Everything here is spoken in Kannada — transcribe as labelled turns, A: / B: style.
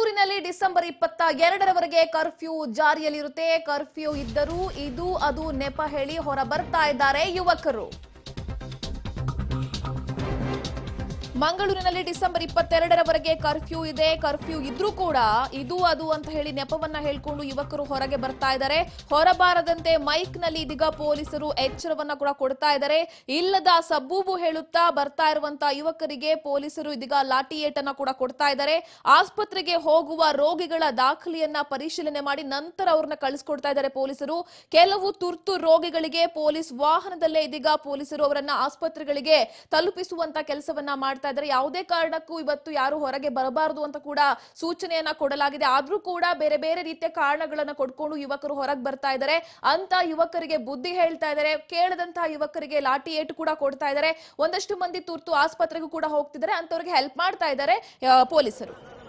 A: ಮಂಗಳೂರಿನಲ್ಲಿ ಡಿಸೆಂಬರ್ ಇಪ್ಪತ್ತ ಎರಡರವರೆಗೆ ಕರ್ಫ್ಯೂ ಜಾರಿಯಲ್ಲಿರುತ್ತೆ ಕರ್ಫ್ಯೂ ಇದ್ದರೂ ಇದು ಅದು ನೆಪ ಹೇಳಿ ಹೊರ ಬರ್ತಾ ಇದ್ದಾರೆ ಯುವಕರು ಮಂಗಳೂರಿನಲ್ಲಿ ಡಿಸೆಂಬರ್ ಇಪ್ಪತ್ತೆರಡರವರೆಗೆ ಕರ್ಫ್ಯೂ ಇದೆ ಕರ್ಫ್ಯೂ ಇದ್ರೂ ಕೂಡ ಇದು ಅದು ಅಂತ ಹೇಳಿ ನೆಪವನ್ನ ಹೇಳ್ಕೊಂಡು ಯುವಕರು ಹೊರಗೆ ಬರ್ತಾ ಇದ್ದಾರೆ ಹೊರಬಾರದಂತೆ ಮೈಕ್ ನಲ್ಲಿ ಇದೀಗ ಪೊಲೀಸರು ಎಚ್ಚರವನ್ನ ಕೂಡ ಕೊಡ್ತಾ ಇದ್ದಾರೆ ಇಲ್ಲದ ಸಬ್ಬೂಬು ಹೇಳುತ್ತಾ ಬರ್ತಾ ಇರುವಂತಹ ಯುವಕರಿಗೆ ಪೊಲೀಸರು ಇದೀಗ ಲಾಠಿ ಏಟನ್ನ ಕೂಡ ಕೊಡ್ತಾ ಇದ್ದಾರೆ ಆಸ್ಪತ್ರೆಗೆ ಹೋಗುವ ರೋಗಿಗಳ ದಾಖಲೆಯನ್ನ ಪರಿಶೀಲನೆ ಮಾಡಿ ನಂತರ ಅವ್ರನ್ನ ಕಳಿಸ್ಕೊಡ್ತಾ ಇದ್ದಾರೆ ಪೊಲೀಸರು ಕೆಲವು ತುರ್ತು ರೋಗಿಗಳಿಗೆ ಪೊಲೀಸ್ ವಾಹನದಲ್ಲೇ ಇದೀಗ ಪೊಲೀಸರು ಅವರನ್ನ ಆಸ್ಪತ್ರೆಗಳಿಗೆ ತಲುಪಿಸುವಂತ ಕೆಲಸವನ್ನ ಮಾಡ್ತಾ ಇದ್ದಾರೆ ಯಾವುದೇ ಕಾರಣಕ್ಕೂ ಇವತ್ತು ಯಾರು ಹೊರಗೆ ಬರಬಾರದು ಅಂತ ಕೂಡ ಸೂಚನೆಯನ್ನ ಕೊಡಲಾಗಿದೆ ಆದ್ರೂ ಕೂಡ ಬೇರೆ ಬೇರೆ ರೀತಿಯ ಕಾರಣಗಳನ್ನ ಕೊಡ್ಕೊಂಡು ಯುವಕರು ಹೊರಗೆ ಬರ್ತಾ ಇದ್ದಾರೆ ಅಂತ ಯುವಕರಿಗೆ ಬುದ್ಧಿ ಹೇಳ್ತಾ ಇದ್ದಾರೆ ಕೇಳದಂತಹ ಯುವಕರಿಗೆ ಲಾಠಿ ಏಟು ಕೂಡ ಕೊಡ್ತಾ ಇದ್ದಾರೆ ಒಂದಷ್ಟು ಮಂದಿ ತುರ್ತು ಆಸ್ಪತ್ರೆಗೂ ಕೂಡ ಹೋಗ್ತಿದ್ದಾರೆ ಅಂತವ್ರಿಗೆ ಹೆಲ್ಪ್ ಮಾಡ್ತಾ ಇದ್ದಾರೆ ಆ, ಪೊಲೀಸರು